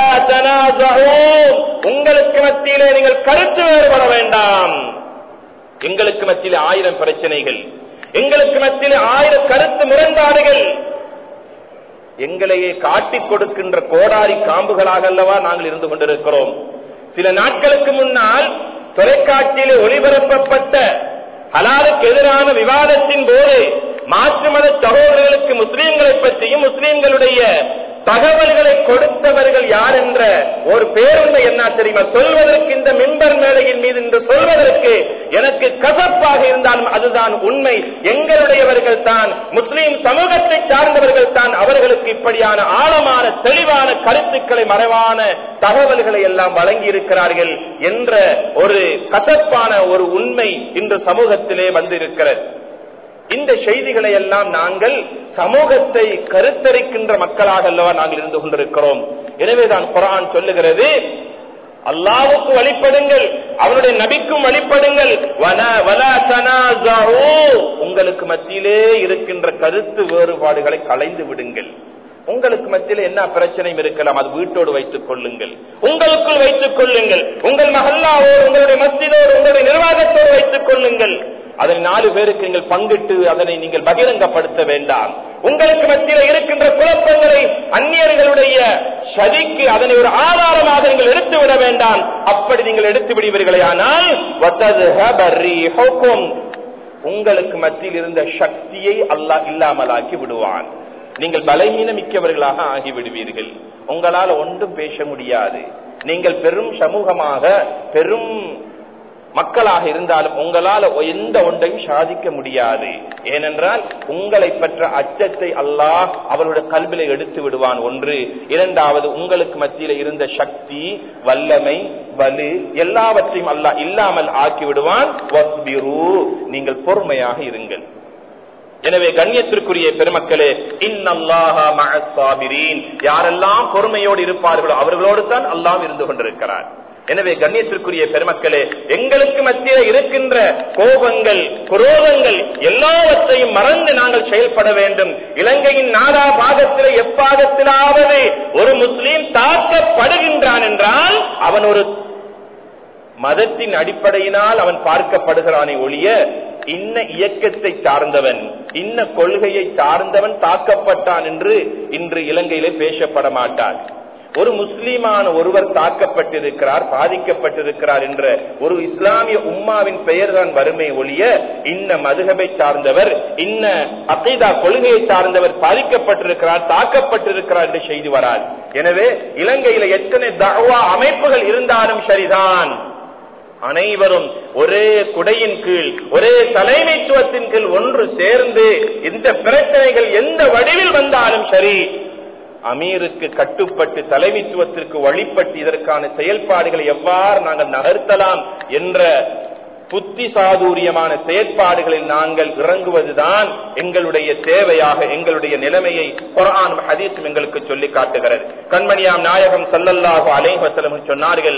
உங்களுக்கு மத்தியிலே நீங்கள் கருத்து வேறுபட வேண்டாம் எங்களுக்கு மத்தியில் ஆயிரம் பிரச்சனைகள் எங்களுக்கு மத்தியில் ஆயிரம் கருத்து முரண்பாடுகள் எங்களையே காட்டிக் கொடுக்கின்ற கோடாரி காம்புகளாக அல்லவா நாங்கள் இருந்து கொண்டிருக்கிறோம் சில நாட்களுக்கு முன்னால் தொலைக்காட்சியில் ஒளிபரப்பப்பட்ட ஹலாலுக்கு எதிரான விவாதத்தின் போது மாற்று மத சகோதரர்களுக்கு முஸ்லீம்களை பற்றியும் முஸ்லீம்களுடைய தகவல்களை கொடுத்தவர்கள் யார் என்ற ஒரு பேருண்மை என்ன தெரியுமா சொல்வதற்கு இந்த மின்பர் மேடையின் மீது என்று சொல்வதற்கு எனக்கு கசப்பாக இருந்தாலும் அதுதான் உண்மை எங்களுடையவர்கள் தான் முஸ்லீம் சமூகத்தை சார்ந்தவர்கள் தான் அவர்களுக்கு இப்படியான ஆழமான தெளிவான கருத்துக்களை மறைவான தகவல்களை எல்லாம் வழங்கி இருக்கிறார்கள் என்ற ஒரு கசப்பான ஒரு உண்மை இன்று சமூகத்திலே வந்திருக்கிறது இந்த செய்திகளை எல்லாம் நாங்கள் சமூகத்தை கருத்தரிக்கின்ற மக்களாக அல்லவா நாங்கள் இருந்து கொண்டிருக்கிறோம் எனவேதான் குரான் சொல்லுகிறது அல்லாவுக்கு வழிபடுங்கள் அவனுடைய நபிக்கும் வழிபடுங்கள் உங்களுக்கு மத்தியிலே இருக்கின்ற கருத்து வேறுபாடுகளை களைந்து விடுங்கள் உங்களுக்கு மத்தியில் என்ன பிரச்சனையும் இருக்கலாம் அது வீட்டோடு வைத்துக் கொள்ளுங்கள் உங்களுக்குள் வைத்துக் கொள்ளுங்கள் உங்கள் மகல்லாவோடு உங்களுடைய மத்தியோடு உங்களுடைய நிர்வாகத்தோடு வைத்துக் கொள்ளுங்கள் அதனை நாலு பேருக்கு நீங்கள் பங்கிட்டு அதனை நீங்கள் பகிரங்கப்படுத்த வேண்டாம் உங்களுக்கு மத்தியில் இருக்கின்ற குழப்பங்களை அந்நியர்களுடைய சதிக்கு அதனை ஒரு ஆதாரமாக நீங்கள் எடுத்து விட வேண்டாம் அப்படி நீங்கள் எடுத்து விடுவீர்களே ஆனால் உங்களுக்கு மத்தியில் இருந்த சக்தியை அல்லாஹ் இல்லாமலாக்கி விடுவான் நீங்கள் பலகீனமிக்கவர்களாக ஆகிவிடுவீர்கள் உங்களால் ஒன்றும் பேச முடியாது நீங்கள் பெரும் சமூகமாக பெரும் மக்களாக இருந்தாலும் உங்களால் எந்த ஒன்றையும் சாதிக்க முடியாது ஏனென்றால் உங்களை பற்ற அச்சத்தை அல்லாஹ் அவருடைய கல்வில எடுத்து விடுவான் ஒன்று இரண்டாவது உங்களுக்கு மத்தியில இருந்த சக்தி வல்லமை வலு எல்லாவற்றையும் அல்லாஹ் இல்லாமல் ஆக்கி விடுவான் நீங்கள் பொறுமையாக இருங்கள் எனவே கண்ணியத்திற்குரிய பெருமக்களே இன்னல்லாஹிரீன் யாரெல்லாம் பொறுமையோடு இருப்பார்களோ அவர்களோடு தான் அல்லாம் இருந்து கொண்டிருக்கிறார் எனவே கண்ணியத்திற்குரிய பெருமக்களே எங்களுக்கு மத்தியில் இருக்கின்ற கோபங்கள் குரோதங்கள் எல்லாவற்றையும் மறந்து நாங்கள் செயல்பட வேண்டும் இலங்கையின் நாடா பாகத்தில் எப்பாகத்திலாவது ஒரு முஸ்லீம் தாக்கப்படுகின்றான் என்றால் அவன் ஒரு மதத்தின் அடிப்படையினால் அவன் பார்க்கப்படுகிறானே ஒழிய இன்ன இயக்கத்தை சார்ந்தவன் இன்ன கொள்கையை சார்ந்தவன் தாக்கப்பட்டான் என்று இன்று இலங்கையிலே பேசப்பட மாட்டார் ஒரு முஸ்லீமான ஒருவர் தாக்கப்பட்டிருக்கிறார் பாதிக்கப்பட்டிருக்கிறார் என்ற ஒரு இஸ்லாமிய உம்மாவின் பெயர் தான் வறுமை ஒழிய இன்ன மதுகபை சார்ந்தவர் இன்ன அகைதா கொள்கையை சார்ந்தவர் பாதிக்கப்பட்டிருக்கிறார் தாக்கப்பட்டிருக்கிறார் என்று செய்தி வராது எனவே இலங்கையில எத்தனை தவா அமைப்புகள் இருந்தாலும் சரிதான் அனைவரும் ஒரே குடையின் கீழ் ஒரே தலைமைத்துவத்தின் கீழ் ஒன்று சேர்ந்து இந்த பிரச்சனைகள் எந்த வடிவில் வந்தாலும் சரி அமீருக்கு கட்டுப்பட்டு தலைமைத்துவத்திற்கு வழிபட்டு இதற்கான செயல்பாடுகளை எவ்வாறு நாங்கள் நகர்த்தலாம் என்ற புத்தி சாதுரியமான செயற்பாடுகளில் நாங்கள் இறங்குவதுதான் எங்களுடைய தேவையாக எங்களுடைய நிலைமையை குரான் ஹதீஸும் எங்களுக்கு சொல்லி காட்டுகிறது கண்மணியாம் நாயகம் சல்லல்லாஹு அலைவசலம் சொன்னார்கள்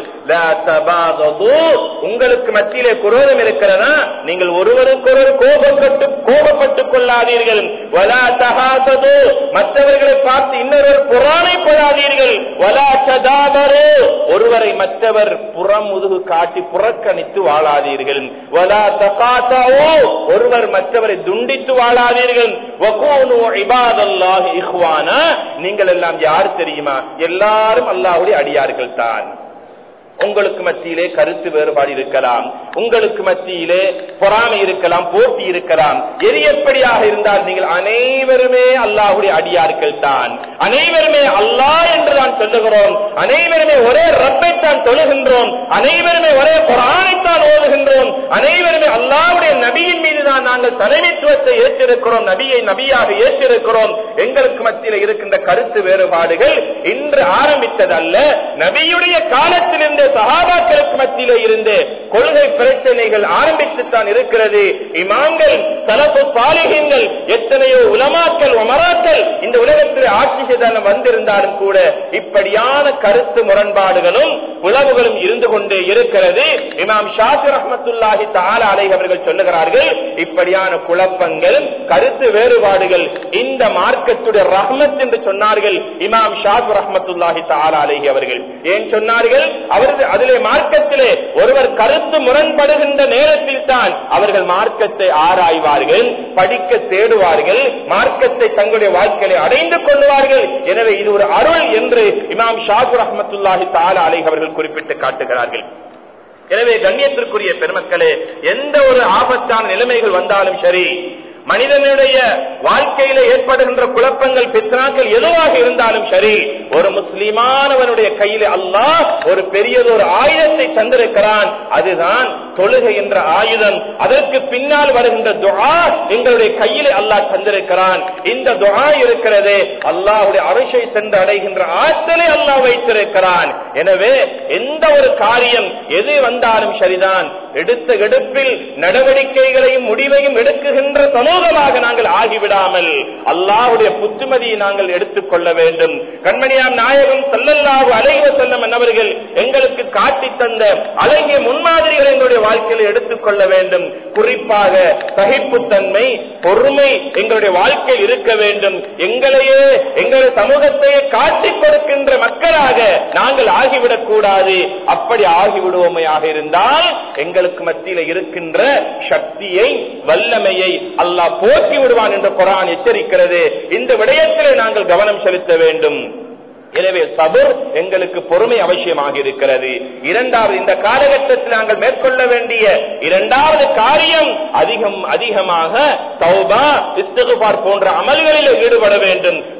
உங்களுக்கு மத்தியிலே குரோதம் இருக்கிறதா நீங்கள் ஒருவருக்கொருவர் கோபப்பட்டு கோபப்பட்டுக் கொள்ளாதீர்கள் வலா தகாதது மற்றவர்களை பார்த்து இன்னொருவர் புறாமைப்படாதீர்கள் வலா சதாபரு ஒருவரை மற்றவர் புறம் முதுகு காட்டி புறக்கணித்து வாழாதீர்கள் வலா தகாத்தாவோ ஒருவர் மற்றவரை துண்டித்து வாழாதீர்கள் வகூனு இபாதல்லாஹி இஹ்வானா நீங்கள் எல்லாம் யார் தெரியுமா எல்லாரும் அல்லாஹ்வுடைய அடியார்கள் தான் உங்களுக்கு மத்தியிலே கருத்து வேறுபாடு இருக்கலாம் உங்களுக்கு மத்தியிலே பொறாமை இருக்கலாம் போட்டி இருக்கலாம் எது எப்படியாக இருந்தால் நீங்கள் அனைவருமே அல்லாஹுடைய அடியார்கள் தான் அனைவருமே அல்லாஹ் என்று தான் சொல்லுகிறோம் அனைவருமே ஒரே ரப்பைத்தான் தொழுகின்றோம் அனைவருமே ஒரே பொறானைத்தான் ஓதுகின்றோம் அனைவருமே அல்லாஹுடைய நபியின் மீது தான் நாங்கள் தலைமைத்துவத்தை ஏற்றிருக்கிறோம் நபியை நபியாக ஏற்றிருக்கிறோம் எங்களுக்கு மத்தியில் இருக்கின்ற கருத்து வேறுபாடுகள் இன்று ஆரம்பித்ததல்ல நபியுடைய காலத்திலிருந்து சகாபாக்களுக்கு மத்தியிலே இருந்து கொள்கை பிரச்சனைகள் ஆரம்பித்துத்தான் இருக்கிறது இமாம்கள் தலப்பு பாலிகங்கள் எத்தனையோ உலமாக்கள் உமராக்கள் இந்த உலகத்தில் ஆட்சி செய்தாலும் வந்திருந்தாலும் கூட இப்படியான கருத்து முரண்பாடுகளும் உளவுகளும் இருந்து கொண்டே இருக்கிறது இமாம் ஷாஃபி ரஹமத்துல்லாஹி தாலா அலை அவர்கள் சொல்லுகிறார்கள் இப்படியான குழப்பங்கள் கருத்து வேறுபாடுகள் இந்த மார்க்கத்துடைய ரஹ்மத் என்று சொன்னார்கள் இமாம் ஷாஃபி ரஹமத்துல்லாஹி தாலா அலைஹி அவர்கள் ஏன் சொன்னார்கள் அவரது அதிலே மார்க்கத்திலே ஒருவர் கருத்து முரண்படுகின்ற நேரத்தில் தான் அவர்கள் மார்க்கத்தை ஆராய்வார்கள் படிக்க தேடுவார்கள் மார்க்கத்தை தங்களுடைய வாழ்க்கையை அடைந்து கொள்வார்கள் எனவே இது ஒரு அருள் என்று இமாம் ஷாஃபு ரஹமத்துல்லாஹி தாலா அலை அவர்கள் குறிப்பிட்டு காட்டுகிறார்கள் எனவே கண்ணியத்திற்குரிய பெருமக்களே எந்த ஒரு ஆபத்தான நிலைமைகள் வந்தாலும் சரி மனிதனுடைய வாழ்க்கையில ஏற்படுகின்ற குழப்பங்கள் பித்னாக்கள் எதுவாக இருந்தாலும் சரி ஒரு முஸ்லிமானவனுடைய கையில அல்லாஹ் ஒரு பெரியதொரு ஆயுதத்தை தந்திருக்கிறான் அதுதான் தொழுகை என்ற ஆயுதம் அதற்கு பின்னால் வருகின்ற துஆ எங்களுடைய கையிலே அல்லாஹ் தந்திருக்கிறான் இந்த துஆ இருக்கிறதே அல்லாஹுடைய அரசை சென்று அடைகின்ற ஆற்றலை அல்லாஹ் வைத்திருக்கிறான் எனவே எந்த ஒரு காரியம் எது வந்தாலும் சரிதான் எடுத்த எடுப்பில் நடவடிக்கைகளையும் முடிவையும் எடுக்குகின்ற சமூகமாக நாங்கள் ஆகிவிடாமல் அல்லாஹுடைய புத்துமதியை நாங்கள் எடுத்துக் கொள்ள வேண்டும் கண்மணியாம் நாயகம் செல்லல்லாஹு அலைவ செல்லம் என்னவர்கள் எங்களுக்கு காட்டி தந்த அழகிய முன்மாதிரிகள் எங்களுடைய வாழ்க்கையில் எடுத்துக் கொள்ள வேண்டும் குறிப்பாக சகிப்புத்தன்மை பொறுமை எங்களுடைய வாழ்க்கையில் இருக்க வேண்டும் எங்களையே எங்களுடைய சமூகத்தையே காட்டிக் கொடுக்கின்ற மக்களாக நாங்கள் ஆகிவிடக் கூடாது அப்படி ஆகிவிடுவோமையாக இருந்தால் எங்களுக்கு மத்தியில இருக்கின்ற சக்தியை வல்லமையை அல்லாஹ் போக்கி விடுவான் என்று குரான் எச்சரிக்கிறது இந்த விடயத்திலே நாங்கள் கவனம் செலுத்த வேண்டும் எனவே சபர் எங்களுக்கு பொறுமை அவசியமாக இருக்கிறது இரண்டாவது இந்த காலகட்டத்தில் நாங்கள் மேற்கொள்ள வேண்டிய இரண்டாவது காரியம் அதிகம் அதிகமாக தௌபா இஸ்தகுபார் போன்ற அமல்களில் ஈடுபட வேண்டும்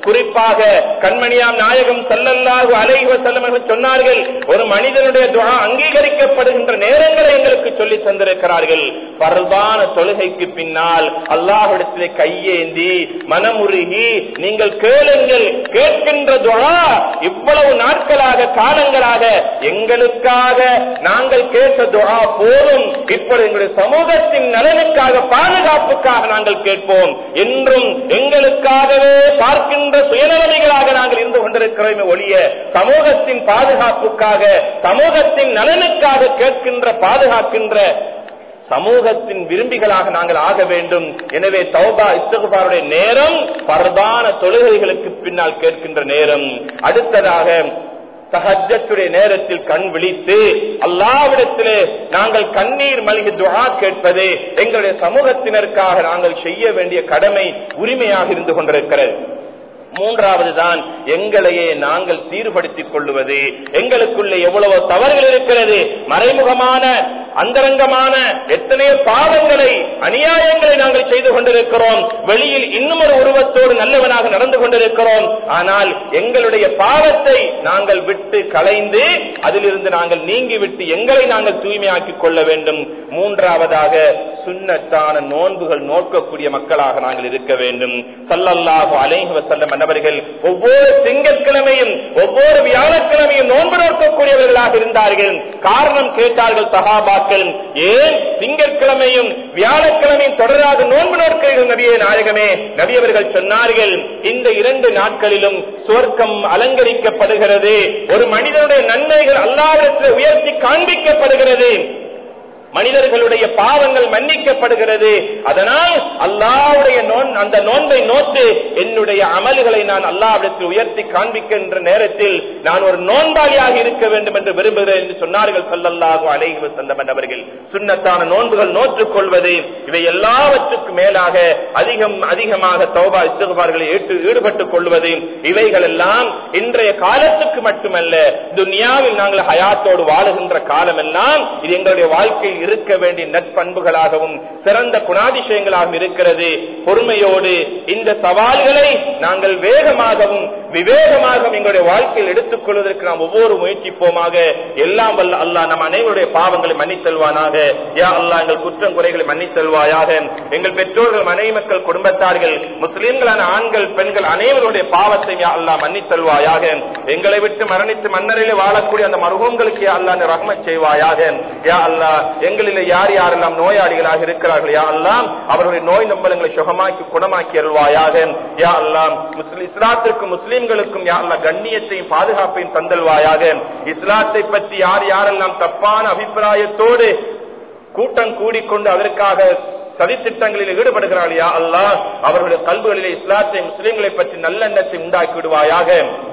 குறிப்பாக கண்மணியாம் நாயகம் சல்லல்லாஹு அலைஹி வஸல்லம் அவர்கள் சொன்னார்கள் ஒரு மனிதனுடைய துஆ அங்கீகரிக்கப்படுகின்ற நேரங்களை எங்களுக்கு சொல்லி தந்திருக்கிறார்கள் பரவான தொழுகைக்கு பின்னால் அல்லாஹ்விடத்திலே கையேந்தி மனமுருகி நீங்கள் கேளுங்கள் கேட்கின்ற துஆ இவ்வளவு நாட்களாக காலங்களாக எங்களுக்காக நாங்கள் கேட்ட துஆ போதும் இப்பொழுது எங்களுடைய சமூகத்தின் நலனுக்காக பாதுகாப்புக்காக நாங்கள் கேட்போம் என்றும் எங்களுக்காகவே பார்க்கின்ற சுயநலமைகளாக நாங்கள் இருந்து கொண்டிருக்கிறோமே ஒழிய சமூகத்தின் பாதுகாப்புக்காக சமூகத்தின் நலனுக்காக கேட்கின்ற பாதுகாக்கின்ற சமூகத்தின் விரும்பிகளாக நாங்கள் ஆக வேண்டும் எனவே தௌபா இஸ்தகுபாருடைய நேரம் பரதான தொழுகைகளுக்கு பின்னால் கேட்கின்ற நேரம் அடுத்ததாக தஹஜத்துடைய நேரத்தில் கண் விழித்து அல்லாவிடத்திலே நாங்கள் கண்ணீர் மல்கி துஆ கேட்பது எங்களுடைய சமூகத்தினருக்காக நாங்கள் செய்ய வேண்டிய கடமை உரிமையாக இருந்து கொண்டிருக்கிறது மூன்றாவது தான் எங்களையே நாங்கள் சீர்படுத்திக் கொள்ளுவது எங்களுக்குள்ளே எவ்வளவு தவறுகள் இருக்கிறது மறைமுகமான அந்தரங்கமான எத்தனையோ பாவங்களை அநியாயங்களை நாங்கள் செய்து கொண்டிருக்கிறோம் வெளியில் இன்னும் ஒரு உருவத்தோடு நல்லவனாக நடந்து கொண்டிருக்கிறோம் ஆனால் எங்களுடைய பாவத்தை நாங்கள் விட்டு களைந்து அதிலிருந்து நாங்கள் நீங்கிவிட்டு எங்களை நாங்கள் தூய்மையாக்கிக் கொள்ள வேண்டும் மூன்றாவதாக சுண்ணத்தான நோன்புகள் நோக்கக்கூடிய மக்களாக நாங்கள் இருக்க வேண்டும் சல்லல்லாஹு அலைஹி வஸல்லம் அன்னவர்கள் ஒவ்வொரு திங்கட்கிழமையும் ஒவ்வொரு வியாழக்கிழமையும் நோன்பு நோக்கக்கூடியவர்களாக இருந்தார்கள் காரணம் கேட்டார்கள் சகாபாக்கள் ஏன் திங்கட்கிழமையும் வியாழக்கிழமையும் தொடராக நோன்பு நோக்கிறீர்கள் நபியே நாயகமே நபியவர்கள் சொன்னார்கள் இந்த இரண்டு நாட்களிலும் சுவர்க்கம் அலங்கரிக்கப்படுகிறது ஒரு மனிதனுடைய நன்மைகள் அல்லாவிடத்தில் உயர்த்தி காண்பிக்கப்படுகிறது மனிதர்களுடைய பாவங்கள் மன்னிக்கப்படுகிறது அதனால் அல்லாவுடைய நோன் அந்த நோன்பை நோட்டு என்னுடைய அமல்களை நான் அல்லாவிடத்தில் உயர்த்தி காண்பிக்கின்ற நேரத்தில் நான் ஒரு நோன்பாளியாக இருக்க வேண்டும் என்று விரும்புகிறேன் என்று சொன்னார்கள் சொல்லல்லாகும் அலைஹி செல்லம் அவர்கள் சுண்ணத்தான நோன்புகள் நோற்றுக் கொள்வது இவை எல்லாவற்றுக்கும் மேலாக அதிகம் அதிகமாக தௌபா இஸ்துகுபார்களை ஏற்று ஈடுபட்டுக் கொள்வது இவைகள் எல்லாம் இன்றைய காலத்துக்கு மட்டுமல்ல துனியாவில் நாங்கள் ஹயாத்தோடு வாழுகின்ற காலமெல்லாம் இது எங்களுடைய வாழ்க்கையில் இருக்க வேண்டிய நட்பண்புகளாகவும் சிறந்த குணாதிசயங்களாகவும் இருக்கிறது பொறுமையோடு இந்த சவால்களை நாங்கள் வேகமாகவும் விவேகமாகவும் எங்களுடைய வாழ்க்கையில் எடுத்துக் கொள்வதற்கு நாம் ஒவ்வொரு முயற்சிப்போமாக எல்லாம் வல்ல அல்லாஹ் நம் அனைவருடைய பாவங்களை மன்னித்தல்வானாக யா அல்லாஹ் எங்கள் குற்றம் குறைகளை மன்னித்தல்வாயாக எங்கள் பெற்றோர்கள் மனைவி மக்கள் குடும்பத்தார்கள் முஸ்லிம்களான ஆண்கள் பெண்கள் அனைவருடைய பாவத்தை யா அல்லாஹ் மன்னித்தல்வாயாக எங்களை விட்டு மரணித்து மன்னரிலே வாழக்கூடிய அந்த மருகங்களுக்கு யா அல்லாஹ் நீ ரஹ்மத் செய்வாயாக யா அல்லாஹ் எங்களில் யார் யாரெல்லாம் நோயாளிகளாக இருக்கிறார்கள் யா அல்லாம் அவர்களுடைய நோய் நம்பலங்களை சுகமாக்கி குணமாக்கி அருள்வாயாக யா அல்லாம் முஸ்லிம் இஸ்லாத்திற்கும் முஸ்லிம்களுக்கும் யா அல்லாஹ் கண்ணியத்தையும் பாதுகாப்பையும் தந்தல்வாயாக இஸ்லாத்தை பற்றி யார் யாரெல்லாம் தப்பான அபிப்பிராயத்தோடு கூட்டம் கூடிக்கொண்டு அதற்காக சதித்திட்டங்களில் ஈடுபடுகிறார்கள் யா அல்லாஹ் அவர்களுடைய கல்விகளிலே இஸ்லாத்தை முஸ்லிம்களை பற்றி நல்லெண்ணத்தை உண்டாக்கி விடுவாயாக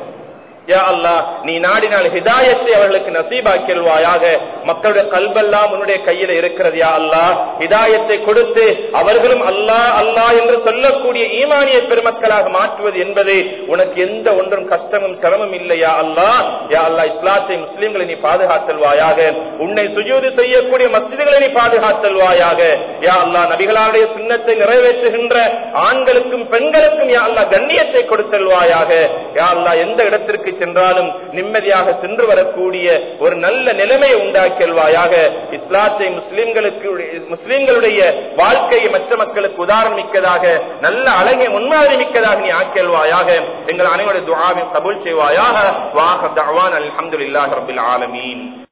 யா அல்லாஹ் நீ நாடினால் ஹிதாயத்தை அவர்களுக்கு நசீபாக்கிடுவாயாக மக்களுடைய கல்வெல்லாம் உன்னுடைய கையில இருக்கிறது யா அல்லாஹ் ஹிதாயத்தை கொடுத்து அவர்களும் அல்லாஹ் அல்லாஹ் என்று சொல்லக்கூடிய ஈமானிய பெருமக்களாக மாற்றுவது என்பது உனக்கு எந்த ஒன்றும் கஷ்டமும் சிரமம் இல்லையா அல்லாஹ் யா அல்லாஹ் இஸ்லாத்தை முஸ்லிம்களை நீ பாதுகாத்தல்வாயாக உன்னை சுஜூது செய்யக்கூடிய மஸ்ஜிதுகளை நீ பாதுகாத்தல்வாயாக யா அல்லாஹ் நபிகளாருடைய சுண்ணத்தை நிறைவேற்றுகின்ற ஆண்களுக்கும் பெண்களுக்கும் யா அல்லாஹ் கண்ணியத்தை கொடுத்தல்வாயாக யா அல்லாஹ் எந்த இடத்திற்கு சென்றாலும் நிம்மதியாக சென்று வரக்கூடிய ஒரு நல்ல நிலைமையை உண்டாக்கியல்வாயாக இஸ்லாத்தை முஸ்லிம்களுக்கு முஸ்லிம்களுடைய வாழ்க்கையை மற்ற மக்களுக்கு உதாரணம் மிக்கதாக நல்ல அழகிய முன்மாதிரி மிக்கதாக நீ ஆக்கியல்வாயாக எங்கள் அனைவருடைய துவாவின் கபூல் செய்வாயாக வாஹ் தவான் அல்ஹம்துலில்லாஹி ரபில் ஆலமீன்